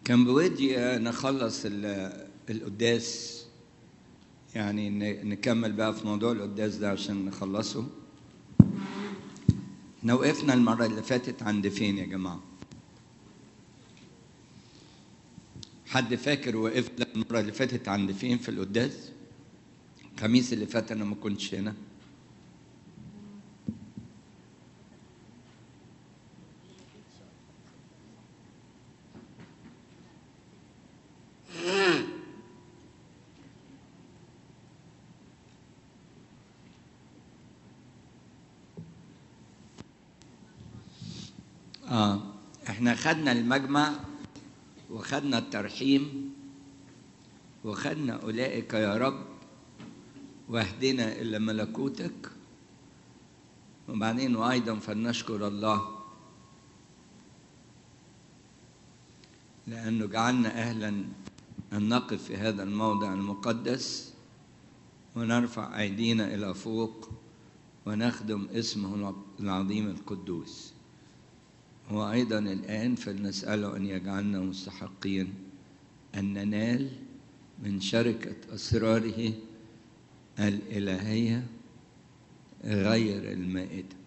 كان بودي نخلص ال- القداس يعني ن- نكمل بقى في موضوع القداس ده عشان نخلصه احنا وقفنا المرة اللي فاتت عند فين يا جماعة؟ حد فاكر وقفنا المرة اللي فاتت عند فين في القداس؟ الخميس اللي فات أنا ما كنتش هنا آه احنا خدنا المجمع وخدنا الترحيم وخدنا أولئك يا رب واهدنا إلى ملكوتك وبعدين وأيضا فلنشكر الله لأنه جعلنا أهلا أن نقف في هذا الموضع المقدس ونرفع أيدينا إلى فوق ونخدم اسمه العظيم القدوس وأيضا الآن فلنسأله أن يجعلنا مستحقين أن ننال من شركة أسراره الإلهية غير المائدة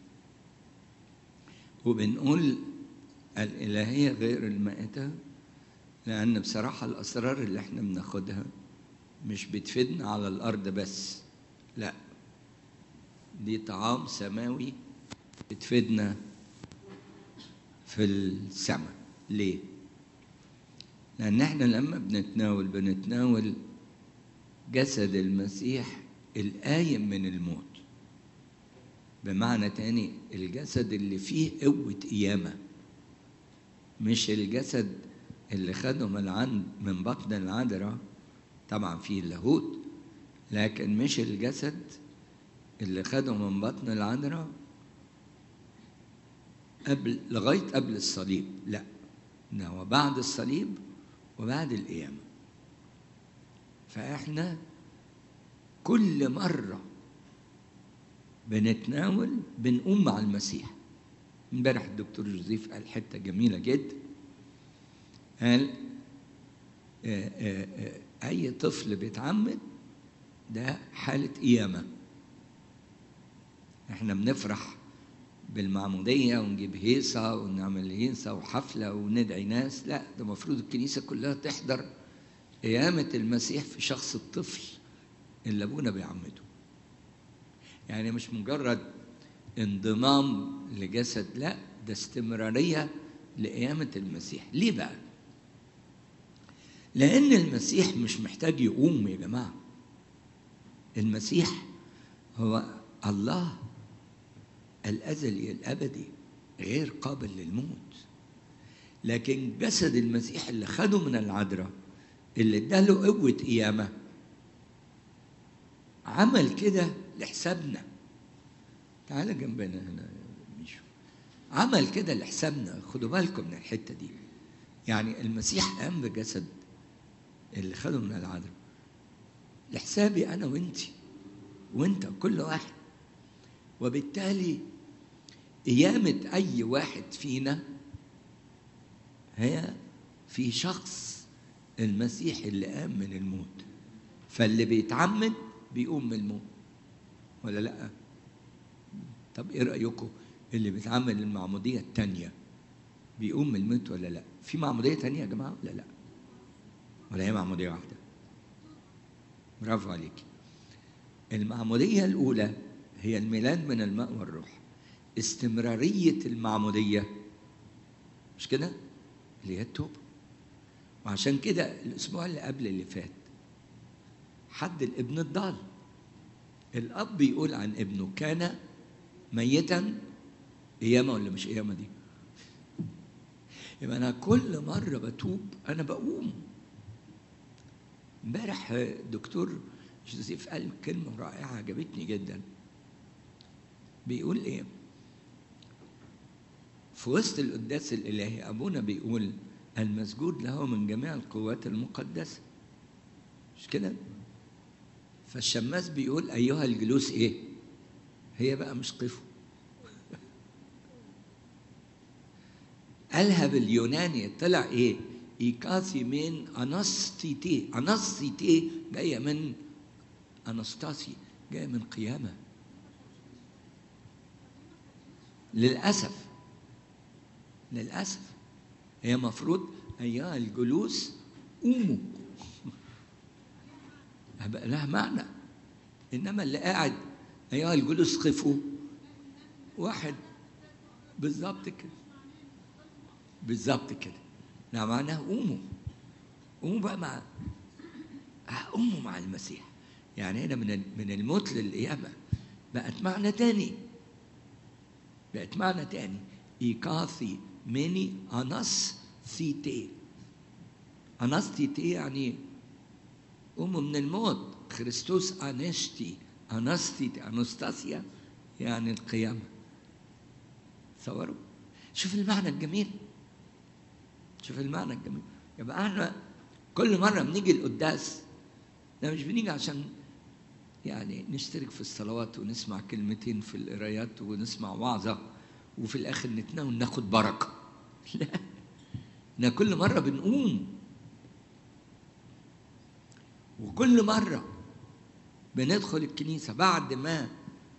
وبنقول الإلهية غير المائدة لأن بصراحة الأسرار اللي احنا بناخدها مش بتفيدنا على الأرض بس لا دي طعام سماوي بتفيدنا في السماء ليه؟ لأن احنا لما بنتناول بنتناول جسد المسيح القايم من الموت بمعنى تاني الجسد اللي فيه قوة قيامة مش الجسد اللي خده من عند من بطن العذراء طبعا فيه اللاهوت لكن مش الجسد اللي خده من بطن العذراء قبل لغاية قبل الصليب لا ده هو بعد الصليب وبعد القيامة فإحنا كل مرة بنتناول بنقوم مع المسيح امبارح الدكتور جوزيف قال حتة جميلة جدا قال آه، آه، آه، أي طفل بيتعمد ده حالة قيامة احنا بنفرح بالمعمودية ونجيب هيصة ونعمل هيصة وحفلة وندعي ناس لا ده المفروض الكنيسة كلها تحضر قيامة المسيح في شخص الطفل اللي أبونا بيعمده يعني مش مجرد انضمام لجسد لا ده استمرارية لقيامة المسيح ليه بقى؟ لأن المسيح مش محتاج يقوم يا جماعة المسيح هو الله الأزلي الأبدي غير قابل للموت لكن جسد المسيح اللي خده من العذراء اللي اداله قوة قيامة عمل كده لحسابنا تعال جنبنا هنا يا ميشو عمل كده لحسابنا خدوا بالكم من الحتة دي يعني المسيح قام بجسد اللي خده من العذراء لحسابي أنا وأنتي وأنت كل واحد وبالتالي قيامة أي واحد فينا هي في شخص المسيح اللي قام من الموت فاللي بيتعمد بيقوم من الموت ولا لا طب ايه رأيكم اللي بيتعمد المعمودية التانية بيقوم من الموت ولا لا في معمودية تانية يا جماعة ولا لا ولا هي معمودية واحدة برافو عليك المعمودية الأولى هي الميلاد من الماء والروح استمرارية المعمودية مش كده اللي هي التوبة وعشان كده الأسبوع اللي قبل اللي فات حد الابن الضال الأب بيقول عن ابنه كان ميتا قيامة ولا مش قيامة دي يبقى أنا كل مرة بتوب أنا بقوم امبارح دكتور جوزيف قال كلمة رائعة عجبتني جدا بيقول ايه في وسط القداس الالهي ابونا بيقول المسجود له من جميع القوات المقدسه مش كده فالشماس بيقول ايها الجلوس ايه هي بقى مش قفوا قالها باليوناني طلع ايه إيكاثي من أنستيتي أنستيتي جاية من أنستاسي جاية من قيامة للأسف للأسف هي مفروض أيها الجلوس قوموا هبقى لها معنى إنما اللي قاعد أيها الجلوس خفوا واحد بالظبط كده بالظبط كده لا معناه قوموا قوموا بقى مع قوموا مع المسيح يعني هنا من من الموت للقيامة بقت معنى تاني بقت معنى تاني إيكاثي ميني أنس ثيتي أنس ثيتي يعني قوموا من الموت خريستوس أنشتي أنستي أنستاسيا يعني القيامة تصوروا شوف المعنى الجميل شوف المعنى الجميل يبقى احنا كل مرة بنيجي القداس ده مش بنيجي عشان يعني نشترك في الصلوات ونسمع كلمتين في القرايات ونسمع وعظة وفي الآخر نتناول ناخد بركة لا احنا كل مرة بنقوم وكل مرة بندخل الكنيسة بعد ما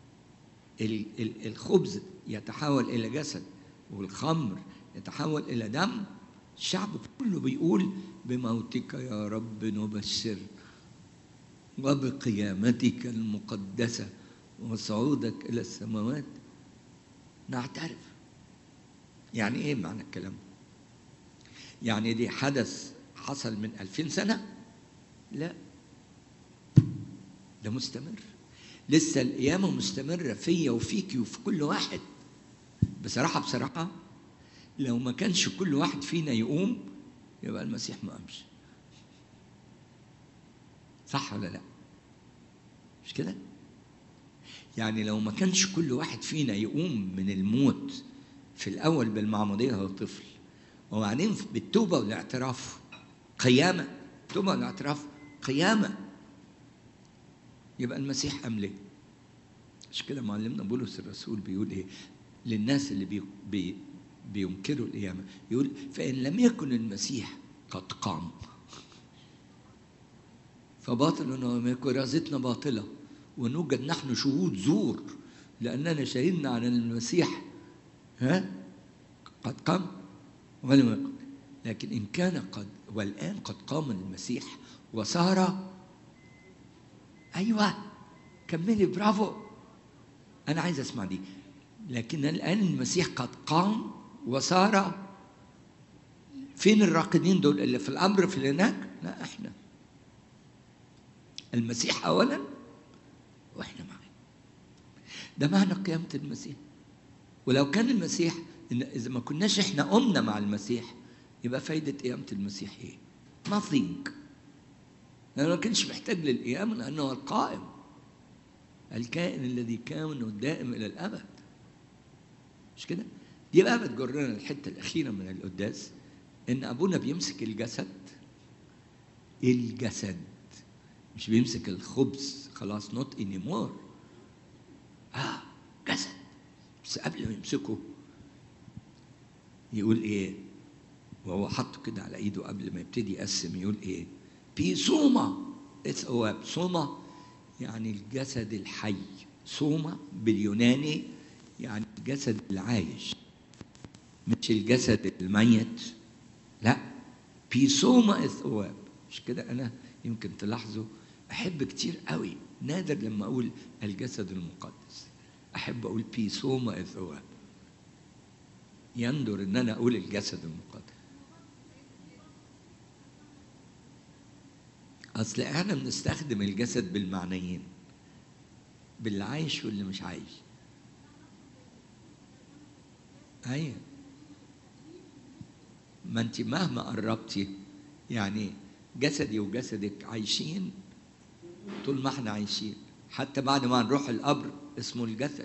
الخبز يتحول إلى جسد والخمر يتحول إلى دم الشعب كله بيقول بموتك يا رب نبشر وبقيامتك المقدسة وصعودك إلى السماوات نعترف يعني إيه معنى الكلام يعني دي حدث حصل من ألفين سنة لا ده مستمر لسه القيامة مستمرة فيا وفيكي وفي كل واحد بصراحة بصراحة لو ما كانش كل واحد فينا يقوم يبقى المسيح ما قامش صح ولا لا مش كده يعني لو ما كانش كل واحد فينا يقوم من الموت في الأول بالمعمودية هو طفل وبعدين بالتوبة والاعتراف قيامة التوبة والاعتراف قيامة يبقى المسيح قام ليه؟ مش كده معلمنا بولس الرسول بيقول ايه؟ للناس اللي بي بي بينكروا القيامة يقول فإن لم يكن المسيح قد قام فباطل وما كرازتنا باطلة ونوجد نحن شهود زور لأننا شهدنا عن المسيح ها قد قام ولم يقم لكن إن كان قد والآن قد قام المسيح وصار أيوة كملي برافو أنا عايز أسمع دي لكن الآن المسيح قد قام وصار فين الراقدين دول اللي في الأمر في هناك لا إحنا المسيح أولا وإحنا معاه ده معنى قيامة المسيح ولو كان المسيح إن إذا ما كناش إحنا قمنا مع المسيح يبقى فايدة قيامة المسيح إيه؟ nothing لأنه ما كانش محتاج للقيامة لأنه هو القائم الكائن الذي كان الدائم إلى الأبد مش كده؟ دي بقى بتجرنا الحتة الأخيرة من القداس إن أبونا بيمسك الجسد الجسد مش بيمسك الخبز خلاص نوت اني مور اه جسد بس قبل ما يمسكه يقول ايه وهو حاطه كده على ايده قبل ما يبتدي يقسم يقول ايه بيسوما هو سوما يعني الجسد الحي سوما باليوناني يعني الجسد العايش مش الجسد الميت لا بيسوما الثواب مش كده انا يمكن تلاحظوا احب كتير قوي نادر لما اقول الجسد المقدس احب اقول بيسوما الثواب يندر ان انا اقول الجسد المقدس اصل احنا بنستخدم الجسد بالمعنيين باللي عايش واللي مش عايش ايوه ما انت مهما قربتي يعني جسدي وجسدك عايشين طول ما احنا عايشين حتى بعد ما نروح القبر اسمه الجسد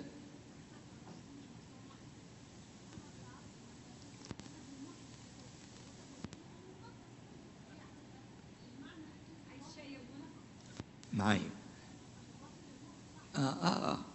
معايا آه آه آه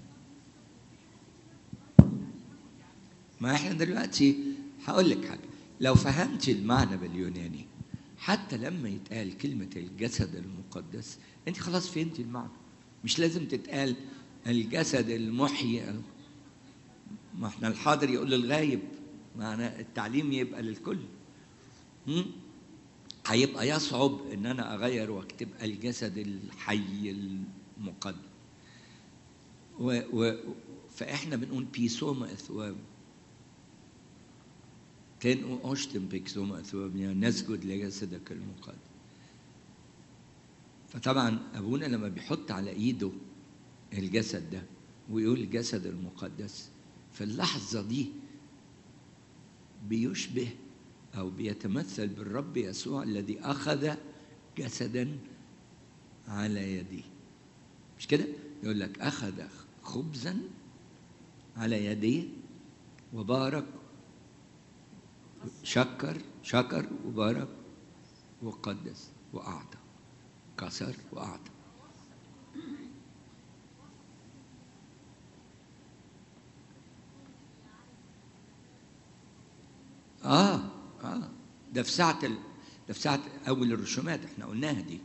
ما احنا دلوقتي هقول لك حاجه لو فهمت المعنى باليوناني حتى لما يتقال كلمة الجسد المقدس انت خلاص فهمت المعنى مش لازم تتقال الجسد المحيي ما احنا الحاضر يقول للغايب معنى التعليم يبقى للكل هم؟ هيبقى يصعب ان انا اغير واكتب الجسد الحي المقدس و و فاحنا بنقول بيسوما اثواب كان اشتم بيكسوما اثواب يعني نسجد لجسدك المقدس فطبعا ابونا لما بيحط على ايده الجسد ده ويقول الجسد المقدس في اللحظه دي بيشبه او بيتمثل بالرب يسوع الذي اخذ جسدا على يديه مش كده يقول لك اخذ خبزا على يديه وبارك شكر شكر وبارك وقدس واعطى كسر واعطى اه اه ده في ساعة ال... ده في ساعة أول الرسومات احنا قلناها دي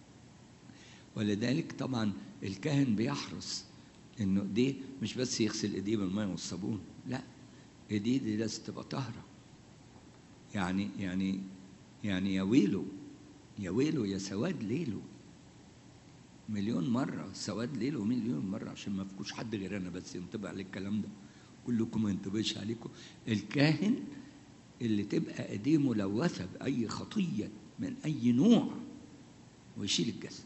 ولذلك طبعا الكاهن بيحرص انه ايديه مش بس يغسل ايديه بالماء والصابون لا ايديه دي لازم تبقى طاهرة يعني يعني يعني يا ويله يا ويله يا سواد ليله مليون مرة سواد ليله مليون مرة عشان ما فيكوش حد غير أنا بس ينطبق على الكلام ده كلكم ما ينطبقش عليكم الكاهن اللي تبقى ايديه ملوثه باي خطيه من اي نوع ويشيل الجسد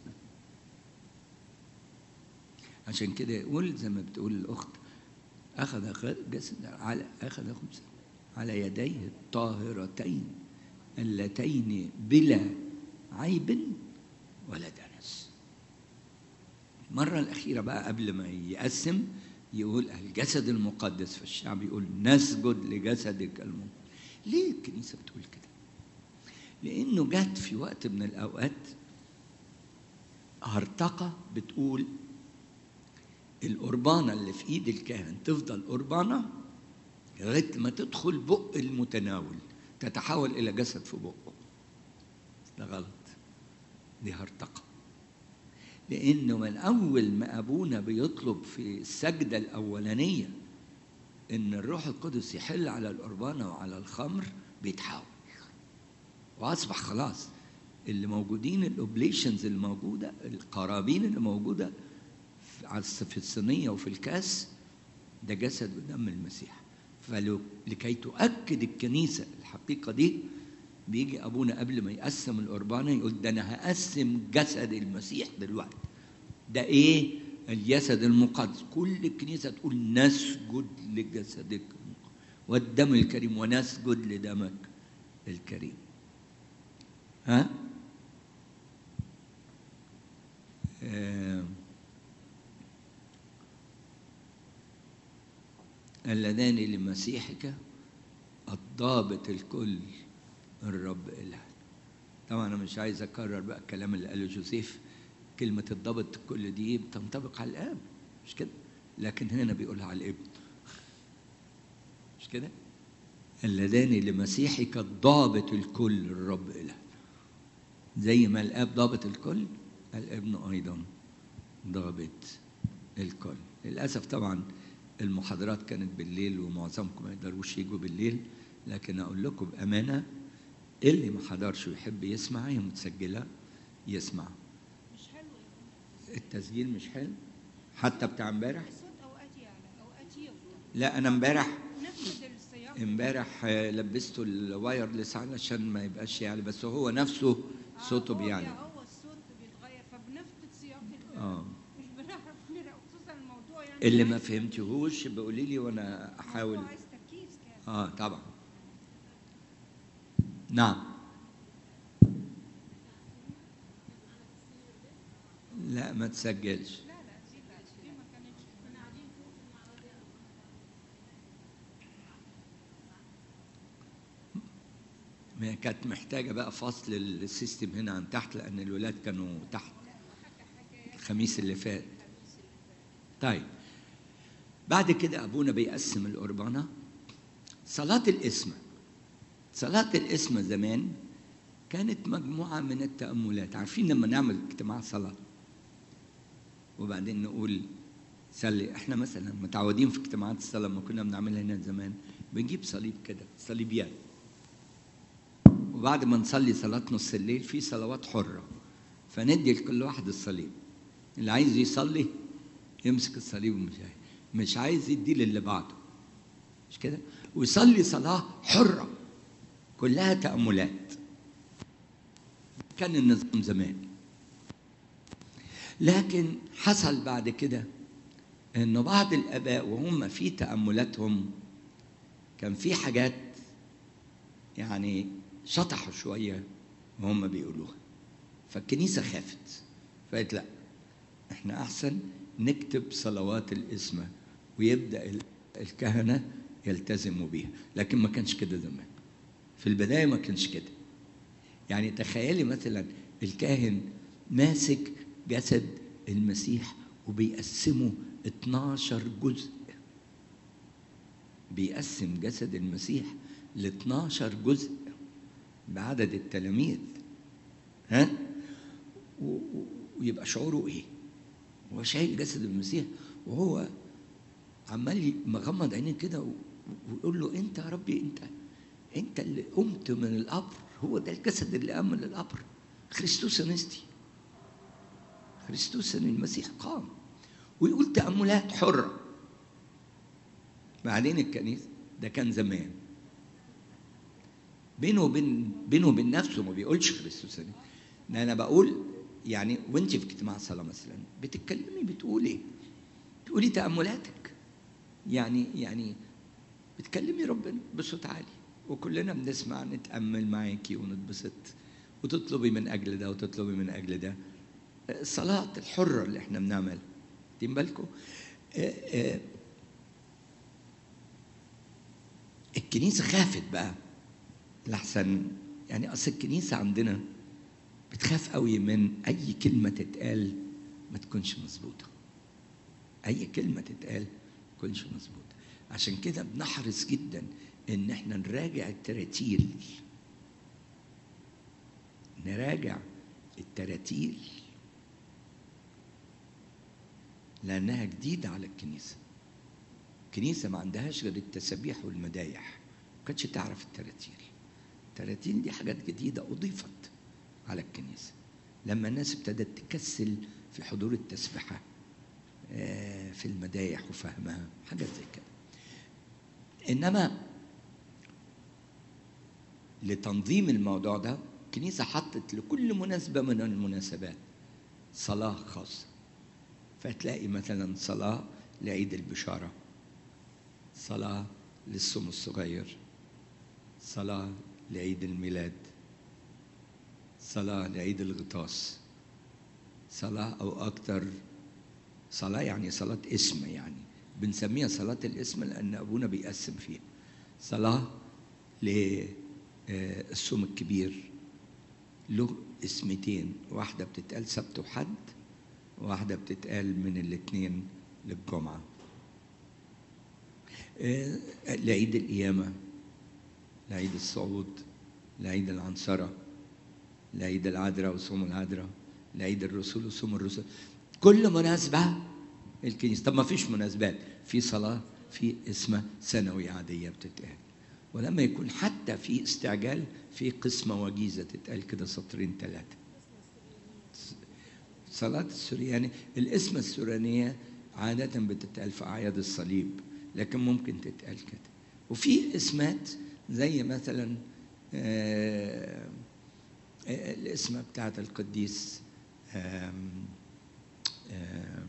عشان كده يقول زي ما بتقول الاخت اخذ جسد على اخذ خبزا على يديه الطاهرتين اللتين بلا عيب ولا دنس المرة الأخيرة بقى قبل ما يقسم يقول الجسد المقدس فالشعب يقول نسجد لجسدك المقدس ليه الكنيسة بتقول كده؟ لأنه جت في وقت من الأوقات هرطقة بتقول القربانة اللي في إيد الكاهن تفضل قربانة لغاية ما تدخل بق المتناول تتحول إلى جسد في بقه ده غلط دي هرطقة لأنه من أول ما أبونا بيطلب في السجدة الأولانية ان الروح القدس يحل على القربانه وعلى الخمر بيتحول واصبح خلاص اللي موجودين الاوبليشنز الموجوده القرابين اللي موجوده في الصينيه وفي الكاس ده جسد ودم المسيح فلو لكي تؤكد الكنيسه الحقيقه دي بيجي ابونا قبل ما يقسم القربانه يقول ده انا هقسم جسد المسيح دلوقتي ده ايه الجسد المقدس كل الكنيسة تقول نسجد لجسدك والدم الكريم ونسجد لدمك الكريم ها آه. اللذان لمسيحك الضابط الكل الرب إله طبعا أنا مش عايز أكرر بقى الكلام اللي قاله جوزيف كلمة الضبط الكل دي بتنطبق على الآب مش كده؟ لكن هنا بيقولها على الابن مش كده؟ اللذان لمسيحك الضابط الكل الرب إله زي ما الآب ضابط الكل الابن أيضا ضابط الكل للأسف طبعا المحاضرات كانت بالليل ومعظمكم ما يقدروش يجوا بالليل لكن أقول لكم بأمانة اللي ما حضرش ويحب يسمع هي متسجلة يسمع التسجيل مش حلو حتى بتاع امبارح الصوت اوقات يعلى اوقات يفضل لا انا امبارح نفس السياق امبارح آه، لبسته الوايرلس علشان ما يبقاش يعني بس هو نفسه صوته هو بيعلى هو الصوت بيتغير فبنفقد سياق ال- اه مش بنعرف نقرا خصوصا الموضوع يعني اللي ما عايز- فهمتهوش بقولي لي وانا احاول الموضوع عايز تركيز كان اه طبعا نعم لا ما تسجلش لا لا دي لا دي ما كانتش كنا قاعدين فوق في المعرض ما كانت محتاجة بقى فصل السيستم هنا عن تحت لأن الولاد كانوا تحت الخميس اللي فات طيب بعد كده أبونا بيقسم القربانة صلاة القسمة صلاة الإسمة زمان كانت مجموعة من التأملات عارفين لما نعمل اجتماع صلاة وبعدين نقول صلي احنا مثلا متعودين في اجتماعات الصلاة لما كنا بنعملها هنا زمان بنجيب صليب كده صليبيات وبعد ما نصلي صلاة نص الليل في صلوات حرة فندي لكل واحد الصليب اللي عايز يصلي يمسك الصليب ومش عايز مش عايز يديه للي بعده مش كده ويصلي صلاة حرة كلها تأملات كان النظام زمان لكن حصل بعد كده انه بعض الاباء وهم في تاملاتهم كان في حاجات يعني شطحوا شويه وهم بيقولوها فالكنيسه خافت فقالت لا احنا احسن نكتب صلوات الاسمه ويبدا ال- الكهنه يلتزموا بيها لكن ما كانش كده زمان في البدايه ما كانش كده يعني تخيلي مثلا الكاهن ماسك جسد المسيح وبيقسمه 12 جزء بيقسم جسد المسيح ل 12 جزء بعدد التلاميذ ها و- و- ويبقى شعوره ايه هو شايل جسد المسيح وهو عمال مغمض عينيه كده و- ويقول له انت يا ربي انت انت اللي قمت من القبر هو ده الجسد اللي قام من القبر خريستوس انستي خريستوس المسيح قام ويقول تأملات حرة بعدين الكنيسة ده كان زمان بينه وبين بينه وبين نفسه ما بيقولش خريستوس انستي ده انا بقول يعني وانت في اجتماع صلاه مثلا بتتكلمي بتقولي تقولي تأملاتك يعني يعني بتكلمي ربنا بصوت عالي وكلنا بنسمع نتأمل معاكي ونتبسط وتطلبي من أجل ده وتطلبي من أجل ده الصلاة الحرة اللي احنا بنعملها واخدين بالكم آه، آه، الكنيسة خافت بقى لحسن يعني أصل الكنيسة عندنا بتخاف قوي من أي كلمة تتقال ما تكونش مظبوطة أي كلمة تتقال ما تكونش مظبوطة عشان كده بنحرص جدا إن احنا نراجع التراتيل نراجع التراتيل لأنها جديدة على الكنيسة الكنيسة ما عندهاش غير التسابيح والمدايح ما كانتش تعرف التراتيل التراتيل دي حاجات جديدة أضيفت على الكنيسة لما الناس ابتدت تكسل في حضور التسبحة آه، في المدايح وفهمها حاجات زي كده إنما لتنظيم الموضوع ده الكنيسة حطت لكل مناسبة من المناسبات صلاة خاصة فتلاقي مثلا صلاة لعيد البشارة صلاة للصوم الصغير صلاة لعيد الميلاد صلاة لعيد الغطاس صلاة أو أكتر صلاة يعني صلاة اسم يعني بنسميها صلاة الاسم لأن أبونا بيقسم فيها صلاة للصوم الكبير له اسمتين واحدة بتتقال سبت وحد واحدة بتتقال من الاثنين للجمعة آه، لعيد القيامة لعيد الصعود لعيد العنصرة لعيد العذراء وصوم العذراء لعيد الرسول وصوم الرسل كل مناسبة الكنيسة طب ما فيش مناسبات في صلاة في اسمها سنوي عادية بتتقال ولما يكون حتى في استعجال في قسمة وجيزة تتقال كده سطرين ثلاثة صلاة السرياني الاسم السورانية عادة بتتقال في أعياد الصليب لكن ممكن تتقال كده وفي اسمات زي مثلا آه، آه، الاسم بتاعت القديس آم، آم،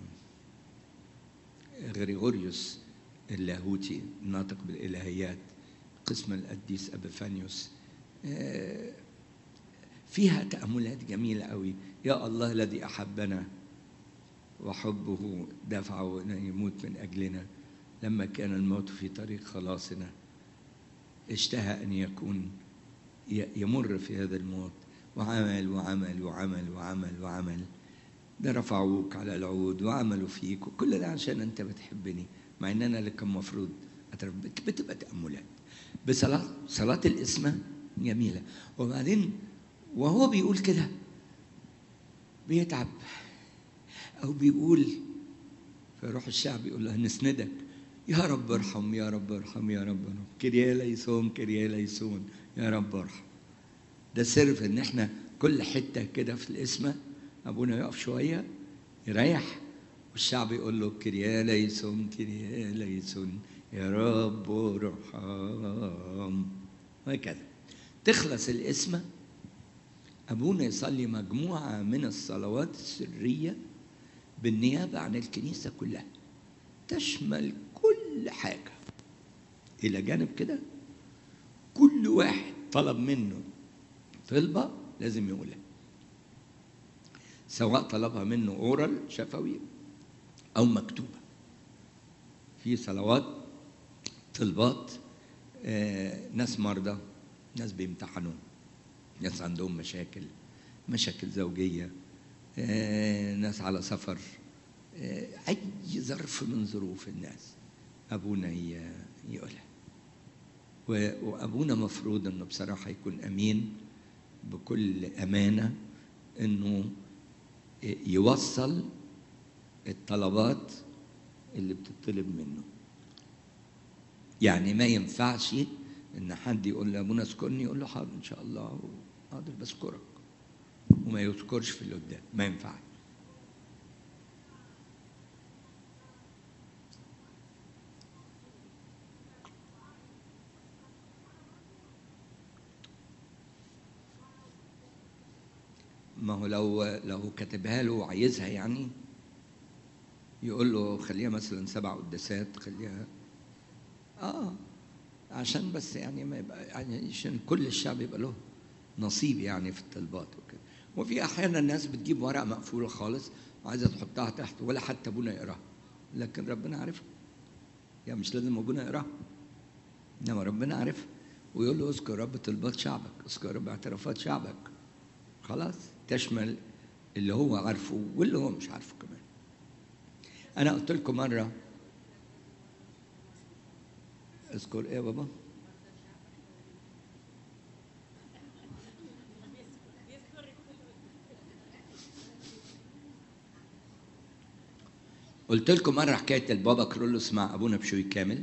غريغوريوس اللاهوتي الناطق بالإلهيات قسم القديس أبيفانيوس آه، فيها تأملات جميلة قوي يا الله الذي أحبنا وحبه دفعه أن يموت من أجلنا لما كان الموت في طريق خلاصنا اشتهى أن يكون ي- يمر في هذا الموت وعمل وعمل وعمل وعمل وعمل ده رفعوك على العود وعملوا فيك وكل ده عشان انت بتحبني مع ان انا اللي كان المفروض أترف- بت- بتبقى تاملات بصلاه صلاه الاسمه جميلة وبعدين وهو بيقول كده بيتعب أو بيقول فيروح الشعب يقول له نسندك يا رب ارحم يا رب ارحم يا رب ارحم كريا ليسون كريا ليسون يا رب ارحم ده سر في ان احنا كل حته كده في الاسم ابونا يقف شويه يريح والشعب يقول له كريا ليسون كريا ليسون يا رب ارحم وهكذا تخلص الاسمه ابونا يصلي مجموعه من الصلوات السريه بالنيابه عن الكنيسه كلها تشمل كل حاجه الى جانب كده كل واحد طلب منه طلبه لازم يقولها سواء طلبها منه اورال شفوي او مكتوبه في صلوات طلبات آه، ناس مرضى ناس بيمتحنوا ناس عندهم مشاكل مشاكل زوجيه آه، ناس على سفر آه، اي ظرف من ظروف الناس ابونا ي- يقولها و- وابونا مفروض انه بصراحه يكون امين بكل امانه انه يوصل الطلبات اللي بتطلب منه يعني ما ينفعش ان حد يقول لابونا اذكرني يقول له حاضر ان شاء الله حاضر بذكرك وما يذكرش في اللي قدام ما ينفعش ما هو لو لو كاتبها له وعايزها يعني يقول له خليها مثلا سبع قداسات خليها اه عشان بس يعني ما يبقى يعني عشان كل الشعب يبقى له نصيب يعني في الطلبات وكده وفي احيانا الناس بتجيب ورقه مقفوله خالص وعايزه تحطها تحت ولا حتى ابونا يقراها لكن ربنا عارفها يعني مش لازم ابونا يقراها انما ربنا عارفها ويقول له اذكر رب طلبات شعبك اذكر رب اعترافات شعبك خلاص تشمل اللي هو عارفه واللي هو مش عارفه كمان انا قلت لكم مره اذكر ايه يا بابا قلت لكم مره حكايه البابا كرولوس مع ابونا بشوي كامل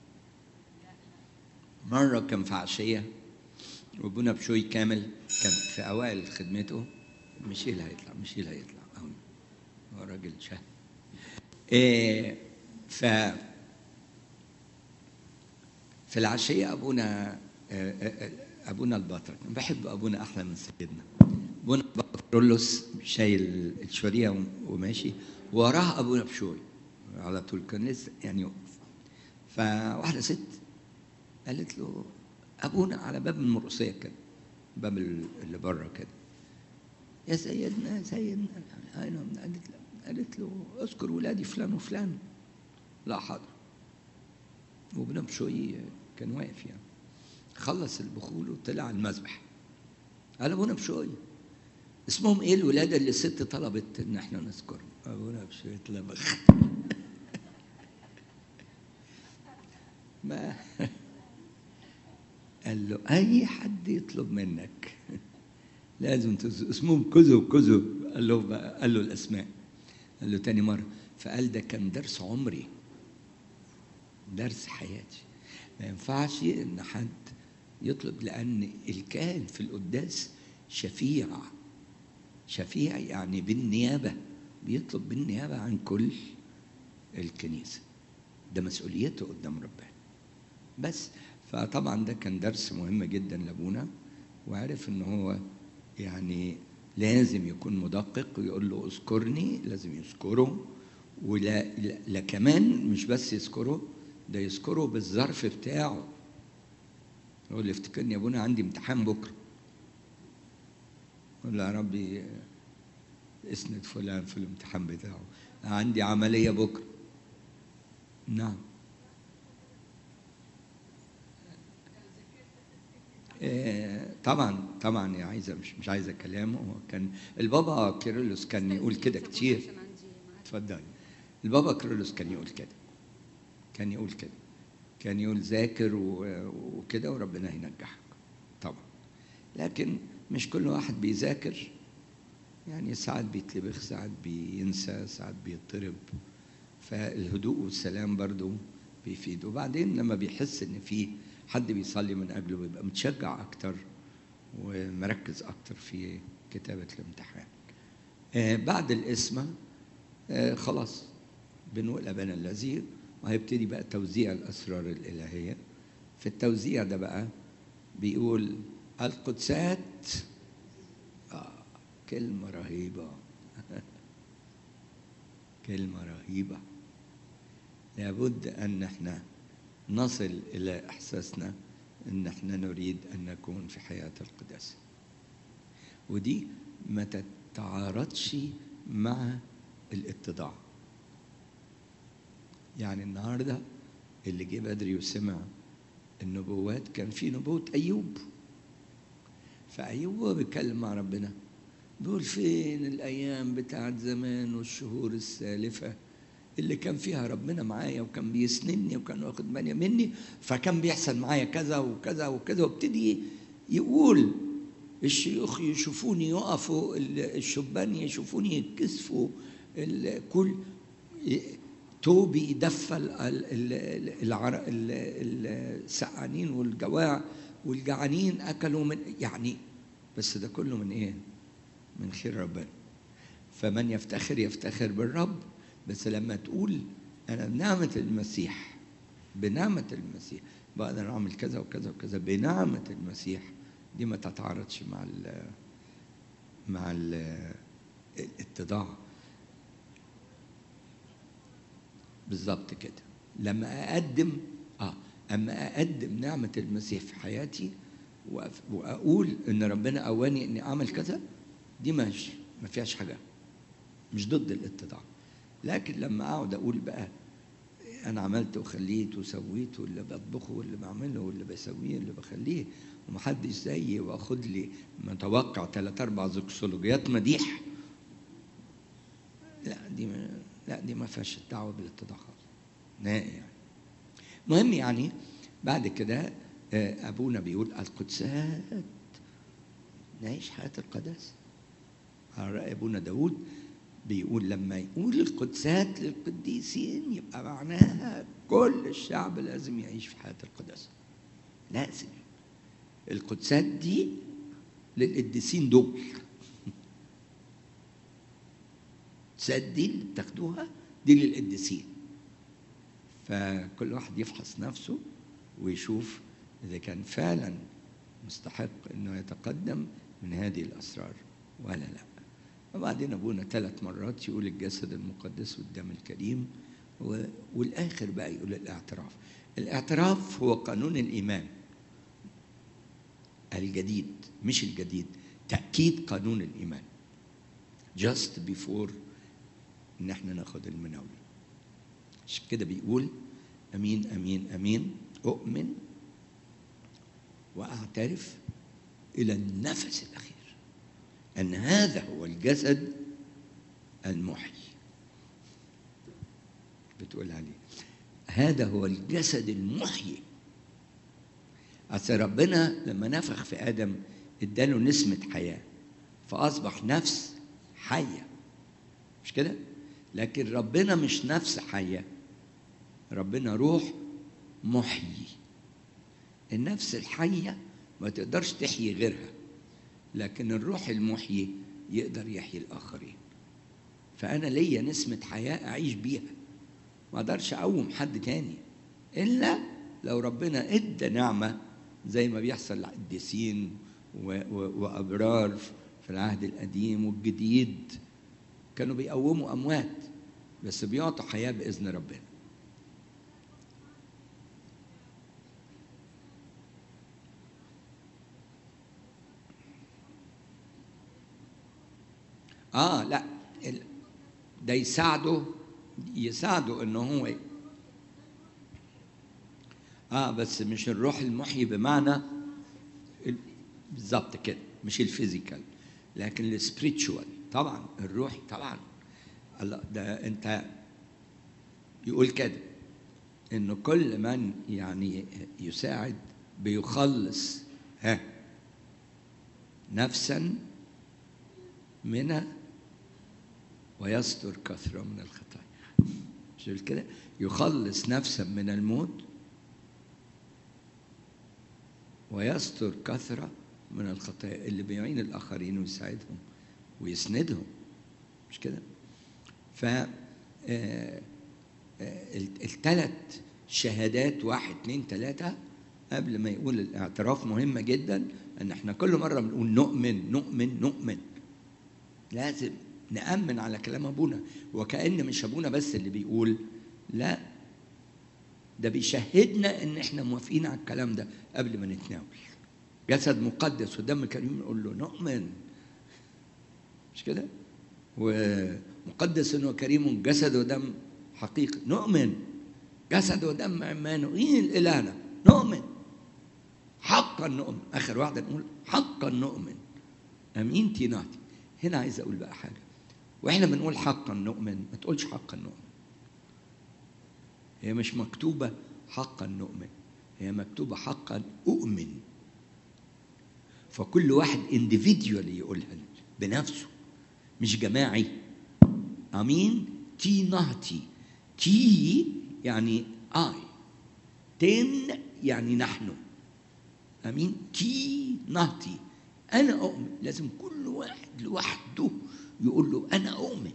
مره كان في عشيه وابونا بشوي كامل كان في اوائل خدمته ميشيل هيطلع ميشيل هيطلع اهو هو راجل شهم إيه ف في العشيه ابونا آه، آه، ابونا البطرك أنا بحب ابونا احلى من سيدنا ابونا كرولوس شايل الشوريه وماشي وراه ابونا بشوي على طول كان لسه يعني يقف فواحده ست قالت له ابونا على باب المرقصيه كده باب اللي بره كده يا سيدنا يا سيدنا أيوة. قالت له قالت له اذكر ولادي فلان وفلان لا حاضر وابن بشوي كان واقف يعني خلص البخول وطلع المذبح قال ابونا بشوي اسمهم ايه الولاده اللي الست طلبت ان احنا نذكرهم ابونا بشوي اتلبخ ما قال له اي حد يطلب منك لازم تز... اسمهم كذا وكذا قال له بقى قال له الاسماء قال له تاني مره فقال ده كان درس عمري درس حياتي ما ينفعش ان حد يطلب لان الكاهن في القداس شفيع شفيع يعني بالنيابه بيطلب بالنيابه عن كل الكنيسه ده مسؤوليته قدام ربنا بس فطبعا ده كان درس مهم جدا لابونا وعرف ان هو يعني لازم يكون مدقق ويقول له اذكرني لازم يذكره ولا لا, لا كمان مش بس يذكره ده يذكره بالظرف بتاعه يقول لي افتكرني يا ابونا عندي امتحان بكره يقول له يا ربي اسند فلان في الامتحان بتاعه عندي عمليه بكره نعم آه، طبعا طبعا يا عايزه مش مش عايزه كلامه هو كان البابا كيرلس كان يقول كده كتير عشان عندي ميعاد. اتفضلي البابا كيرلس كان يقول كده كان يقول كده كان يقول ذاكر و- وكده وربنا هينجحك طبعا لكن مش كل واحد بيذاكر يعني ساعات بيتلبخ ساعات بينسى ساعات بيضطرب فالهدوء والسلام برضو بيفيد وبعدين لما بيحس ان في حد بيصلي من اجله بيبقى متشجع اكتر ومركز اكتر في كتابه الامتحان آه بعد القسمه آه خلاص بنقول ابانا الذي وهيبتدي بقى توزيع الاسرار الالهيه في التوزيع ده بقى بيقول القدسات آه كلمه رهيبه كلمه رهيبه لابد ان احنا نصل الى احساسنا ان احنا نريد ان نكون في حياه القداسه ودي ما تتعارضش مع الاتضاع يعني النهارده اللي جه بدري وسمع النبوات كان في نبوة أيوب فأيوب وهو بيتكلم مع ربنا بيقول فين الأيام بتاعت زمان والشهور السالفة اللي كان فيها ربنا معايا وكان بيسندني وكان واخد بالي مني فكان بيحصل معايا كذا وكذا وكذا وابتدي يقول الشيوخ يشوفوني يقفوا الشبان يشوفوني يتكسفوا الكل توبي دفى السقعانين والجواع والجعانين اكلوا من يعني بس ده كله من ايه؟ من خير ربنا فمن يفتخر يفتخر بالرب بس لما تقول انا بنعمه المسيح بنعمه المسيح بقدر اعمل كذا وكذا وكذا بنعمه المسيح دي ما تتعارضش مع ال مع ال الاتضاع بالظبط كده لما اقدم اه اما اقدم نعمه المسيح في حياتي واقول ان ربنا قواني اني اعمل كذا دي ماشي ما فيهاش حاجه مش ضد الاتضاع لكن لما اقعد اقول بقى انا عملت وخليت وسويت واللي بطبخه واللي بعمله واللي بسويه واللي بخليه ومحدش زيي واخد لي متوقع ثلاث اربع زوكسولوجيات مديح لا دي ما لا دي ما فيهاش دعوه بالاتضاع خالص نهائي يعني المهم يعني بعد كده ابونا بيقول القدسات نعيش حياه القداسه على راي ابونا داود بيقول لما يقول القدسات للقديسين يبقى معناها كل الشعب لازم يعيش في حياه القداسه لازم القدسات دي للقديسين دول القدسات دي اللي بتاخدوها دي للقديسين فكل واحد يفحص نفسه ويشوف اذا كان فعلا مستحق انه يتقدم من هذه الاسرار ولا لا وبعدين ابونا ثلاث مرات يقول الجسد المقدس والدم الكريم والاخر بقى يقول الاعتراف الاعتراف هو قانون الايمان الجديد مش الجديد تاكيد قانون الايمان just before ان احنا ناخد المناوله عشان كده بيقول امين امين امين اؤمن واعترف الى النفس الاخير ان هذا هو الجسد المحيي بتقول عليه هذا هو الجسد المحيي أصل ربنا لما نفخ في آدم اداله نسمة حياة فأصبح نفس حية مش كده؟ لكن ربنا مش نفس حية ربنا روح محيي النفس الحية ما تقدرش تحيي غيرها لكن الروح المحيي يقدر يحيي الآخرين فأنا ليا نسمة حياة أعيش بيها ما أقدرش أقوم حد تاني إلا لو ربنا إدى نعمة زي ما بيحصل للقديسين وأبرار في العهد القديم والجديد كانوا بيقوموا أموات بس بيعطوا حياة بإذن ربنا اه لا ده يساعده يساعده انه هو اه بس مش الروح المحيي بمعنى بالظبط كده مش الفيزيكال لكن السبريتشوال طبعا الروحي طبعا الله ده انت يقول كده انه كل من يعني يساعد بيخلص ها نفسا من ويستر كثرة من الخطايا مش كده يخلص نفسا من الموت ويستر كثرة من الخطايا اللي بيعين الآخرين ويساعدهم ويسندهم مش كده ف الثلاث شهادات واحد اتنين تلاتة قبل ما يقول الاعتراف مهمة جدا ان احنا كل مرة بنقول نؤمن نؤمن نؤمن لازم نأمن على كلام ابونا وكأن مش ابونا بس اللي بيقول لا ده بيشهدنا ان احنا موافقين على الكلام ده قبل ما نتناول جسد مقدس ودم كريم نقول له نؤمن مش كده ومقدس وكريم جسد ودم حقيقي نؤمن جسد ودم عمانوئيل إلهنا نؤمن حقا نؤمن آخر واحدة نقول حقا نؤمن أمين تيناتي هنا عايز أقول بقى حاجة وإحنا بنقول حقا نؤمن ما تقولش حقا نؤمن هي مش مكتوبة حقا نؤمن هي مكتوبة حقا أؤمن فكل واحد individually يقولها بنفسه مش جماعي امين تي نهتي تي يعني اي تن يعني نحن امين تي نهتي انا اؤمن لازم كل واحد لوحده يقول له انا اؤمن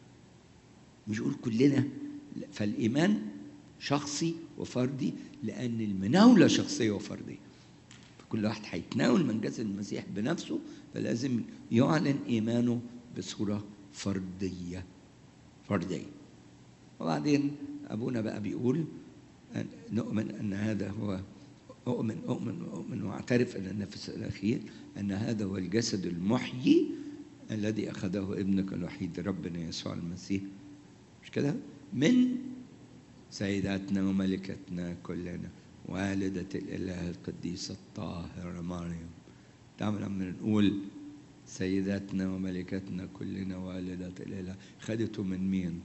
مش يقول كلنا فالايمان شخصي وفردي لان المناوله شخصيه وفرديه فكل واحد هيتناول من جسد المسيح بنفسه فلازم يعلن ايمانه بصوره فرديه فرديه وبعدين ابونا بقى بيقول أن نؤمن ان هذا هو اؤمن اؤمن اؤمن واعترف ان النفس الاخير ان هذا هو الجسد المحيي الذي اخذه ابنك الوحيد ربنا يسوع المسيح مش كده من سيداتنا وملكتنا كلنا والدة الإله القديسة الطاهرة مريم تعمل لما نقول سيداتنا وملكتنا كلنا والدة الإله خدته من مين؟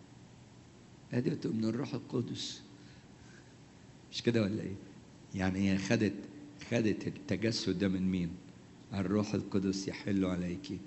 خدته من الروح القدس مش كده ولا ايه؟ يعني هي خدت خدت التجسد ده من مين؟ الروح القدس يحل عليك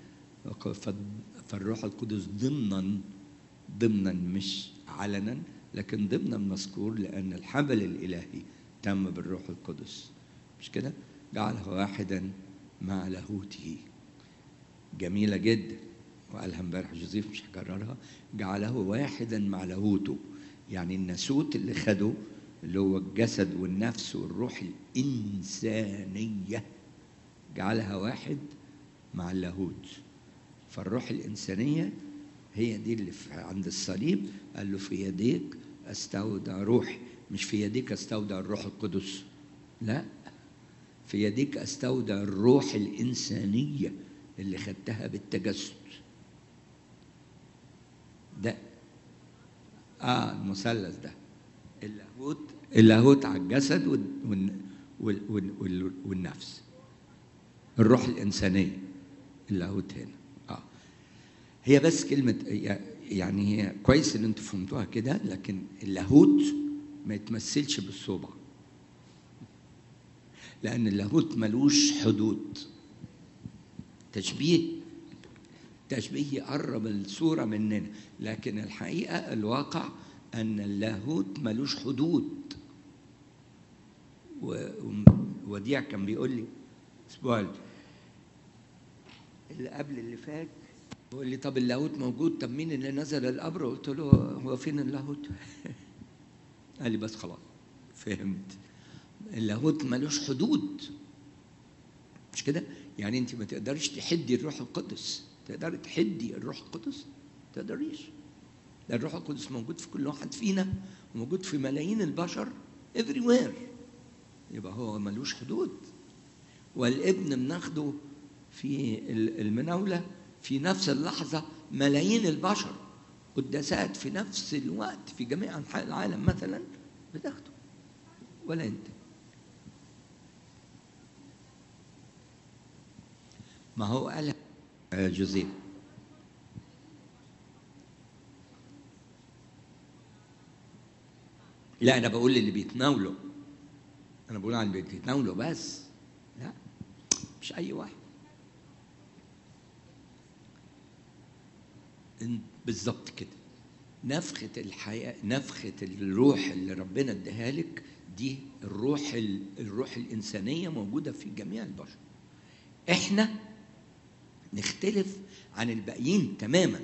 فالروح القدس ضمنا ضمنا مش علنا لكن ضمنا مذكور لأن الحبل الإلهي تم بالروح القدس مش كده؟ جعله واحدا مع لاهوته جميلة جدا وقالها امبارح جوزيف مش هكررها جعله واحدا مع لاهوته يعني الناسوت اللي خده اللي هو الجسد والنفس والروح الإنسانية جعلها واحد مع اللاهوت فالروح الإنسانية هي دي اللي عند الصليب قال له في يديك استودع روحي مش في يديك استودع الروح القدس لا في يديك استودع الروح الإنسانية اللي خدتها بالتجسد ده اه المثلث ده اللاهوت اللاهوت على الجسد وال وال وال وال والنفس الروح الإنسانية اللاهوت هنا اه هي بس كلمة يعني هي كويس ان انتوا فهمتوها كده لكن اللاهوت ما يتمثلش بالصوبع لأن اللاهوت ملوش حدود تشبيه تشبيه يقرب الصورة مننا لكن الحقيقة الواقع أن اللاهوت ملوش حدود وديع كان بيقول لي الأسبوع اللي قبل اللي فات بيقول لي طب اللاهوت موجود طب مين اللي نزل القبر قلت له هو فين اللاهوت قال لي بس خلاص فهمت اللاهوت ملوش حدود مش كده يعني انت ما تقدريش تحدي الروح القدس تقدري تحدي الروح القدس تقدريش ده الروح القدس موجود في كل واحد فينا وموجود في ملايين البشر everywhere يبقى هو ملوش حدود والابن بناخده في المناولة في نفس اللحظة ملايين البشر قداسات في نفس الوقت في جميع أنحاء العالم مثلا بتاخده ولا أنت ما هو قال جوزيه لا انا بقول اللي بيتناولوا انا بقول عن اللي بيتناولوا بس لا مش اي واحد إن- بالظبط كده نفخة الحياة نفخة الروح اللي ربنا اداها لك دي الروح ال- الروح الإنسانية موجودة في جميع البشر احنا نختلف عن الباقيين تماما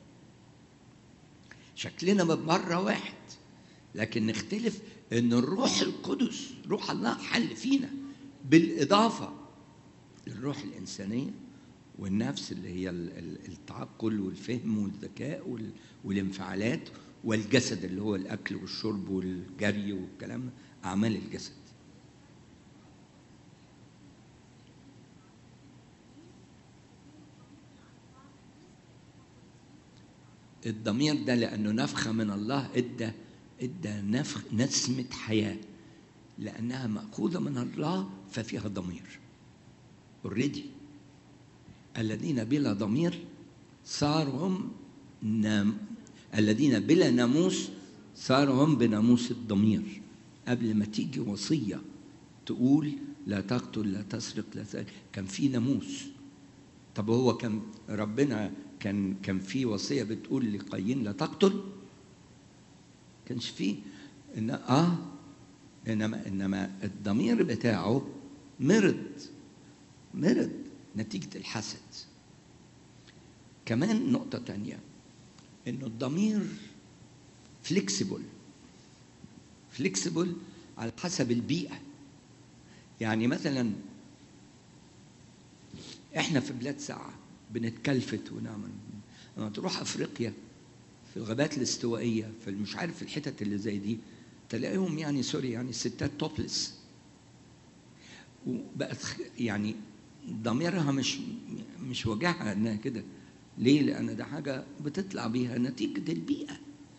شكلنا من بره واحد لكن نختلف ان الروح القدس روح الله حل فينا بالاضافه للروح الانسانيه والنفس اللي هي ال- ال- التعقل والفهم والذكاء وال- والانفعالات والجسد اللي هو الاكل والشرب والجري والكلام ده، اعمال الجسد الضمير ده لانه نفخه من الله ادى ادى نفخ نسمه حياه لانها ماخوذه من الله ففيها ضمير اوريدي الذين بلا ضمير صاروا هم نام الذين بلا ناموس صاروا هم بناموس الضمير قبل ما تيجي وصيه تقول لا تقتل لا تسرق لا تسرق. كان في ناموس طب هو كان ربنا كان كان في وصيه بتقول لقايين لا تقتل كانش فيه إن اه انما انما الضمير بتاعه مرض مرض نتيجه الحسد كمان نقطه تانية انه الضمير فليكسيبل فليكسيبل على حسب البيئه يعني مثلا احنا في بلاد ساعه بنتكلفت ونعمل لما تروح افريقيا في الغابات الاستوائيه في مش عارف الحتت اللي زي دي تلاقيهم يعني سوري يعني الستات توبلس وبقت خ- يعني ضميرها مش مش واجعها انها كده ليه؟ لان ده حاجه بتطلع بيها نتيجه البيئه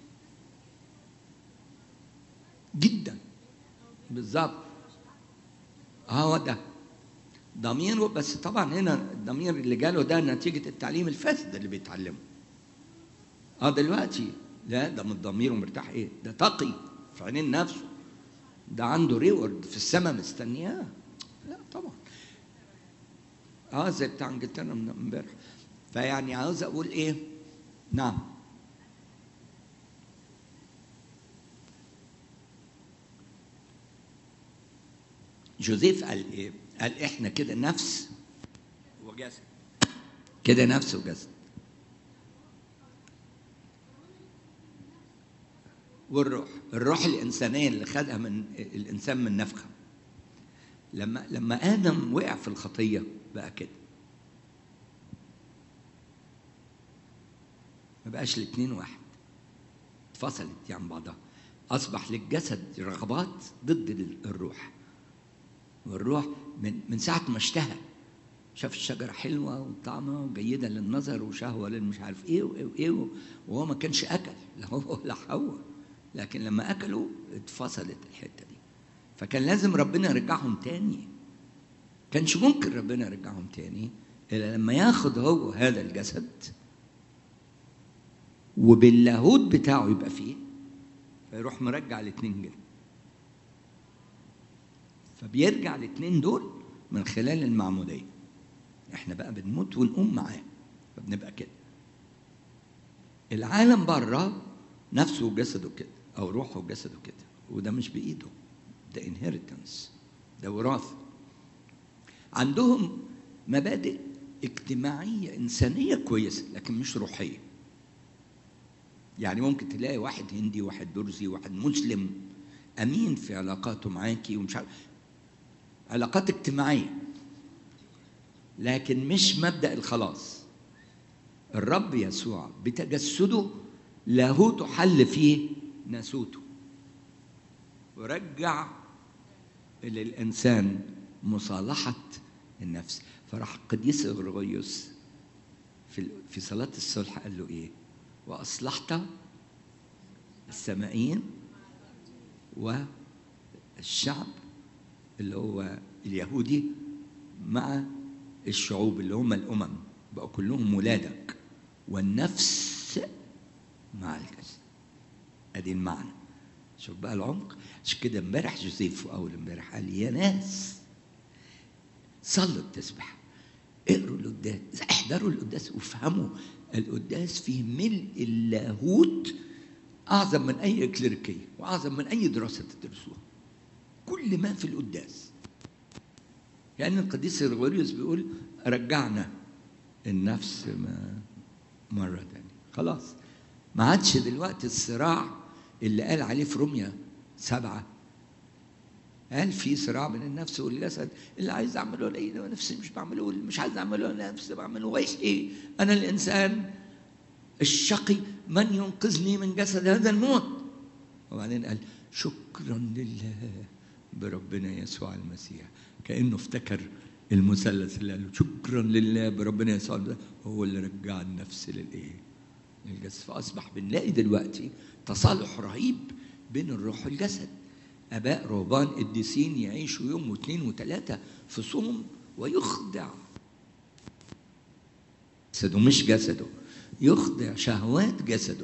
جدا بالظبط هو ده ضميره بس طبعا هنا الضمير اللي جاله ده نتيجه التعليم الفاسد اللي بيتعلمه اه دلوقتي لا ده من ضميره مرتاح ايه ده تقي في عينين نفسه ده عنده ريورد في السماء مستنياه لا طبعا اه زي بتاع انجلترا من امبارح فيعني عاوز اقول ايه نعم جوزيف قال ايه قال احنا كده نفس وجسد كده نفس وجسد والروح الروح الإنسانية اللي خدها من الإنسان من نفخة لما لما آدم وقع في الخطية بقى كده ما بقاش الاتنين واحد اتفصلت دي عن بعضها أصبح للجسد رغبات ضد الروح والروح من من ساعة ما اشتهى شاف الشجرة حلوة وطعمها وجيدة للنظر وشهوة للمش عارف ايه وايه وايه وهو ما كانش أكل لا هو ولا حواء لكن لما أكلوا اتفصلت الحتة دي فكان لازم ربنا يرجعهم تاني كانش ممكن ربنا يرجعهم تاني إلا لما ياخد هو هذا الجسد وباللاهوت بتاعه يبقى فيه فيروح مرجع الاثنين كده فبيرجع الاثنين دول من خلال المعمودية احنا بقى بنموت ونقوم معاه فبنبقى كده العالم بره نفسه وجسده كده او روحه وجسده كده وده مش بايده ده انهيرتنس ده وراثه عندهم مبادئ اجتماعيه انسانيه كويسه لكن مش روحيه يعني ممكن تلاقي واحد هندي واحد درزي واحد مسلم امين في علاقاته معاكي ومش عارف علاقات اجتماعيه لكن مش مبدا الخلاص الرب يسوع بتجسده لاهوته حل فيه ناسوته ورجع للإنسان مصالحة النفس فراح القديس غرغيوس في في صلاة الصلح قال له إيه؟ وأصلحت السمائيين والشعب اللي هو اليهودي مع الشعوب اللي هم الأمم بقوا كلهم ولادك والنفس مع الجسد ادي المعنى شوف بقى العمق عشان كده امبارح جوزيف اول امبارح قال يا ناس صلوا التسبح اقروا القداس احضروا القداس وافهموا القداس فيه ملء اللاهوت اعظم من اي كليريكيه واعظم من اي دراسه تدرسوها كل ما في القداس يعني القديس غريغوريوس بيقول رجعنا النفس ما مرة تانية خلاص ما عادش دلوقتي الصراع اللي قال عليه في روميا سبعة قال في صراع بين النفس والجسد اللي عايز اعمله الاقيه نفسي مش بعمله واللي مش عايز اعمله انا نفسي بعمله وايش ايه انا الانسان الشقي من ينقذني من جسد هذا الموت وبعدين قال شكرا لله بربنا يسوع المسيح كانه افتكر المثلث اللي قال له شكرا لله بربنا يسوع المسيح هو اللي رجع النفس للايه؟ للجسد فاصبح بنلاقي دلوقتي تصالح رهيب بين الروح والجسد اباء رهبان قديسين يعيشوا يوم واثنين وثلاثه في صوم ويخضع جسده مش جسده يخضع شهوات جسده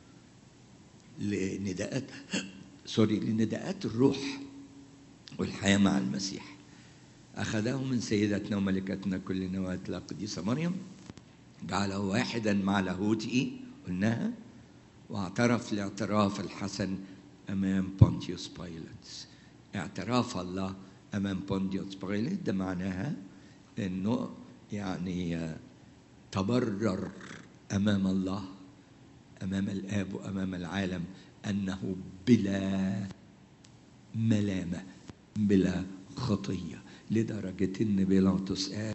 لنداءات سوري لنداءات الروح والحياه مع المسيح اخذه من سيدتنا وملكتنا كل نواه القديسه مريم جعله واحدا مع لاهوته قلناها واعترف الاعتراف الحسن امام بونتيوس بايلوت اعتراف الله امام بونتيوس بايلوت ده معناها انه يعني تبرر امام الله امام الاب وامام العالم انه بلا ملامه بلا خطيه لدرجه ان بيلاطس قال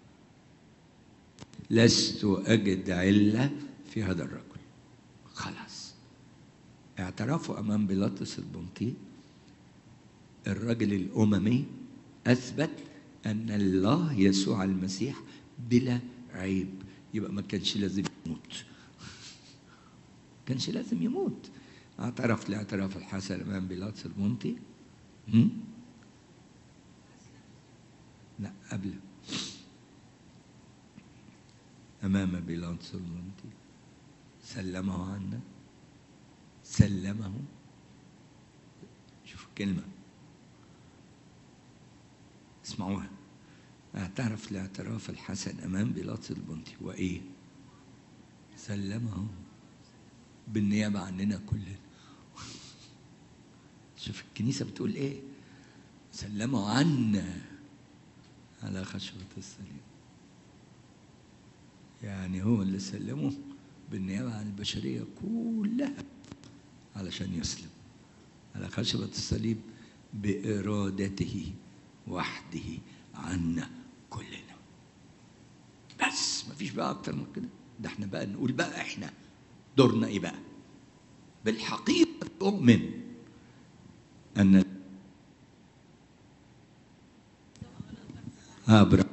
لست اجد عله في هذا الرجل خلاص اعترافه امام بيلاطس البنطي الرجل الاممي اثبت ان الله يسوع المسيح بلا عيب يبقى ما كانش لازم يموت كانش لازم يموت اعترف الاعتراف الحسن امام بيلاطس البنطي لا قبل امام بيلاطس البنطي سلمه عنا سلمه شوف الكلمة اسمعوها اعترف الاعتراف الحسن أمام بيلاطس البنطي وإيه سلمه بالنيابة عننا كلنا شوف الكنيسة بتقول إيه سلمه عنا على خشبة الصليب يعني هو اللي سلمه بالنيابة عن البشرية كلها علشان يسلم على خشبة الصليب بإرادته وحده عنا كلنا بس مفيش بقى أكتر من كده ده احنا بقى نقول بقى احنا دورنا ايه بقى بالحقيقة أؤمن أن آه برافو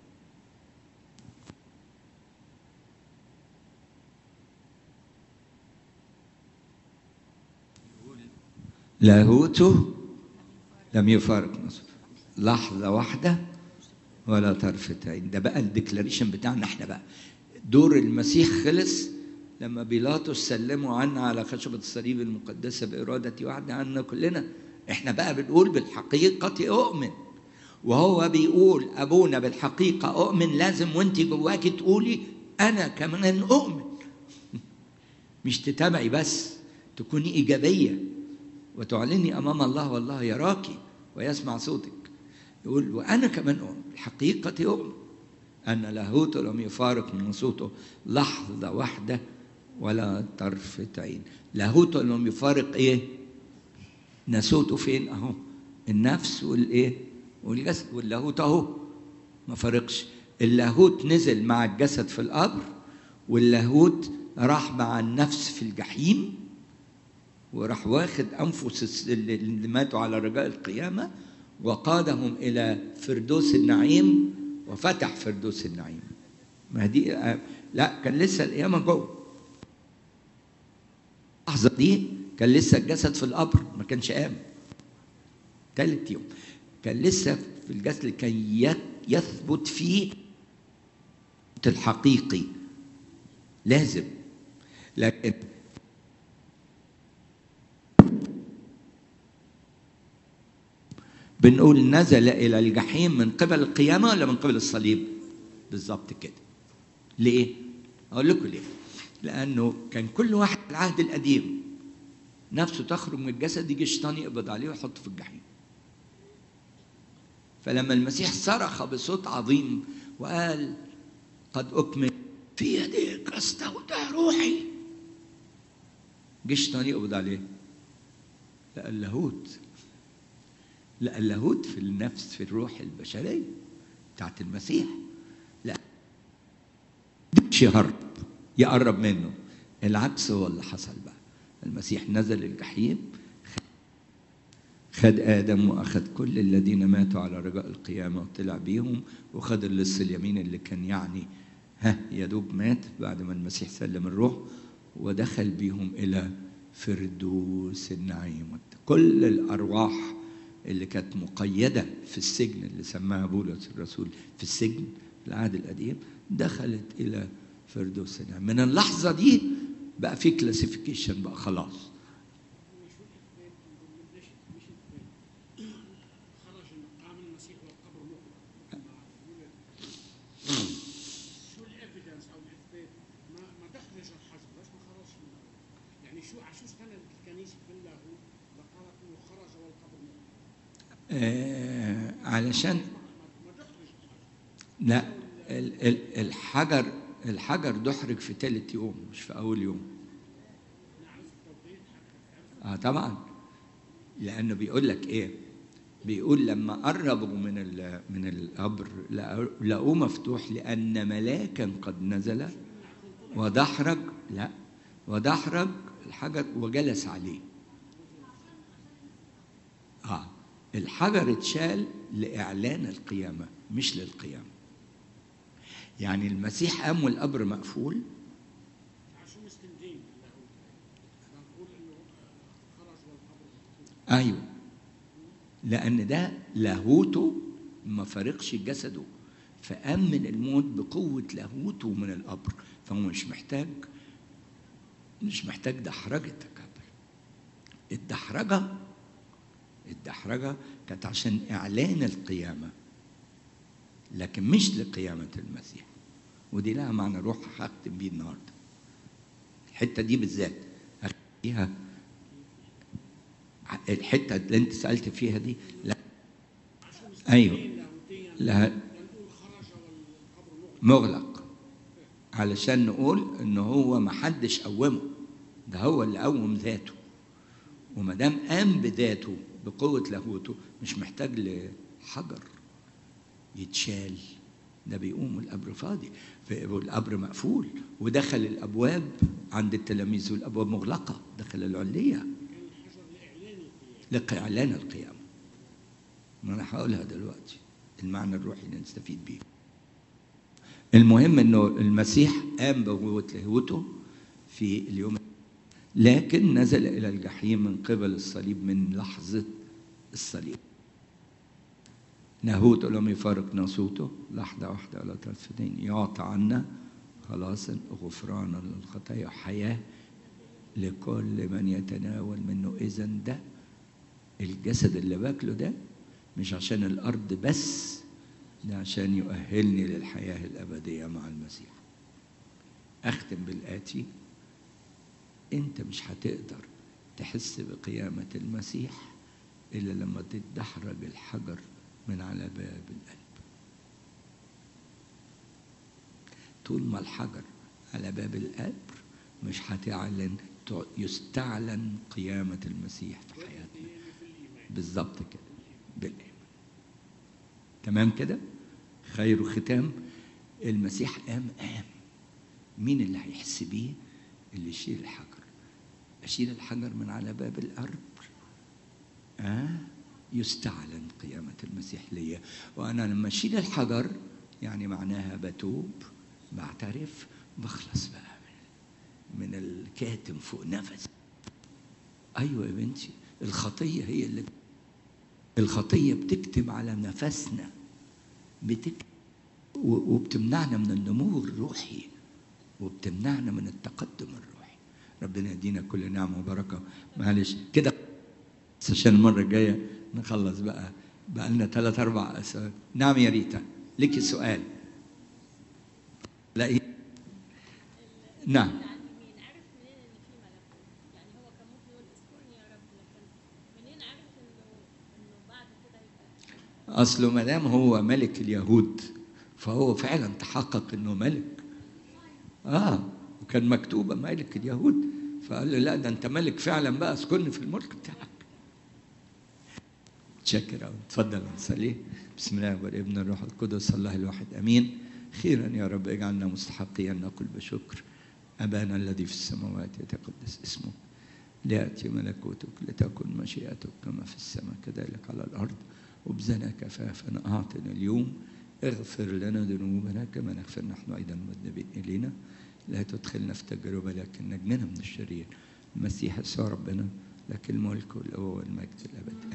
لاهوته لم يفارق نصف لحظة واحدة ولا طرفة عين ده بقى الديكلاريشن بتاعنا احنا بقى دور المسيح خلص لما بيلاطس سلموا عنا على خشبة الصليب المقدسة بإرادة وحدة عنا كلنا احنا بقى بنقول بالحقيقة أؤمن وهو بيقول أبونا بالحقيقة أؤمن لازم وانت جواكي تقولي أنا كمان أؤمن مش تتابعي بس تكوني إيجابية وتعلني امام الله والله يراك ويسمع صوتك يقول وانا كمان اؤمن الحقيقه اؤمن ان لاهوت لم يفارق من صوته لحظه واحده ولا طرفه عين لاهوت لم يفارق ايه ناسوته فين اهو النفس والايه والجسد واللاهوت اهو ما فارقش اللاهوت نزل مع الجسد في القبر واللاهوت راح مع النفس في الجحيم وراح واخد انفس اللي ماتوا على رجاء القيامه وقادهم الى فردوس النعيم وفتح فردوس النعيم ما دي لا كان لسه القيامه جوه اللحظه دي كان لسه الجسد في القبر ما كانش قام ثالث يوم كان لسه في الجسد اللي كان يثبت فيه الحقيقي لازم لكن بنقول نزل إلى الجحيم من قبل القيامة ولا من قبل الصليب؟ بالظبط كده ليه اقول لكم ليه لانه كان كل واحد في العهد القديم نفسه تخرج من الجسد يجي الشيطان يقبض عليه ويحطه في الجحيم فلما المسيح صرخ بصوت عظيم وقال قد أكمل في يديك أستودع روحي جه الشيطان يقبض عليه لقى اللاهوت لقى اللاهوت في النفس في الروح البشرية بتاعت المسيح لا مش يهرب يقرب منه العكس هو اللي حصل بقى المسيح نزل الجحيم خد آدم وأخذ كل الذين ماتوا على رجاء القيامة وطلع بيهم وخد اللص اليمين اللي كان يعني ها يا دوب مات بعد ما المسيح سلم الروح ودخل بيهم إلى فردوس النعيم كل الأرواح اللي كانت مقيدة في السجن اللي سماها بولس الرسول في السجن في العهد القديم دخلت إلى فردوس النعيم من اللحظة دي بقى في كلاسيفيكيشن بقى خلاص مش الإثبات مش مش إثبات خرج قام المسيح والقبر مغلق شو الإيفيدنس أو الإثبات ما ما تخرج الحجر ليش ما خرجش من يعني شو على شو استندت الكنيسة كلها لقالت إنه خرج والقبر مغلق آه علشان ما ما تخرج الحجر لا ال- ال- الحجر الحجر دحرج في ثالث يوم مش في أول يوم نعرف التوقيت حتى اه طبعا لانه بيقول لك ايه بيقول لما قربوا من ال- من القبر لقوا- لقوه مفتوح لان ملاكا قد نزل ودحرج لا ودحرج الحجر وجلس عليه اه الحجر اتشال لاعلان القيامه مش للقيامه يعني المسيح قام والقبر مقفول على شو مستندين اللاهوت بنقول إنه خرج والقبر مفتوح ايوه لان ده لاهوته ما فارقش جسده فقام من الموت بقوه لاهوته من القبر فهو مش محتاج مش محتاج دحرجه القبر الدحرجه الدحرجه كانت عشان اعلان القيامه لكن مش لقيامه المسيح ودي لها معنى روح هختم بيه النهارده الحته دي بالذات هخليها الحته اللي انت سالت فيها دي لا ايوه لاهوتيا لا بنقول خرج والقبر مغلق مغلق علشان نقول ان هو ما حدش قومه ده هو اللي قوم ذاته وما دام قام بذاته بقوه لاهوته مش محتاج لحجر يتشال ده بيقوم والقبر فاضي ف- والقبر مقفول ودخل الابواب عند التلاميذ والابواب مغلقه دخل العليه كان الحجر لاعلان القيامه لإعلان القيامة ما أنا هقولها دلوقتي المعنى الروحي اللي نستفيد بيه المهم إنه المسيح قام بقوة لاهوته في اليوم لكن نزل إلى الجحيم من قبل الصليب من لحظة الصليب لاهوته لم يفارق ناسوته لحظة واحدة ولا طرفتين يعطى عنا خلاصا غفرانا للخطايا وحياة لكل من يتناول منه إذا ده الجسد اللي باكله ده مش عشان الارض بس ده عشان يؤهلني للحياه الابديه مع المسيح اختم بالاتي انت مش هتقدر تحس بقيامه المسيح الا لما تتدحرج الحجر من على باب القلب طول ما الحجر على باب القبر مش هتعلن يستعلن قيامه المسيح في حياتنا بالظبط كده بالإيمان تمام كده خير ختام المسيح قام قام مين اللي هيحس بيه اللي يشيل الحجر أشيل الحجر من على باب القبر آه يستعلن قيامة المسيح ليا وأنا لما أشيل الحجر يعني معناها بتوب بعترف بخلص بقى من, من الكاتم فوق نفسي أيوة يا بنتي الخطية هي اللي الخطية بتكتب على نفسنا بتكتب و- وبتمنعنا من النمو الروحي وبتمنعنا من التقدم الروحي ربنا يدينا كل نعمة وبركة معلش كده بس عشان المرة الجاية نخلص بقى بقى لنا ثلاث أربع أسئلة نعم يا ريتا لك سؤال لا إيه؟ نعم على اليمين عرف منين ان في ملكوت يعني هو كان ممكن يقول اذكرني يا رب لكن منين عرف انه انه بعد كده يبقى اصله ما دام هو ملك اليهود فهو فعلا تحقق انه ملك اه وكان مكتوبه ملك اليهود فقال له لا ده انت ملك فعلا بقى اسكنني في الملك بتاعك شكرا اتفضل نصلي بسم الله والابن الروح القدس الله الواحد امين خيرا يا رب اجعلنا مستحقين نقول بشكر ابانا الذي في السماوات يتقدس اسمك لياتي ملكوتك لتكن مشيئتك كما في السماء كذلك على الارض وبزنا كفافا اعطنا اليوم اغفر لنا ذنوبنا كما نغفر نحن ايضا المذنبين الينا لا تدخلنا في تجربه لكن نجنا من الشرير المسيح يسوع ربنا لك الملك والقوه والمجد الابد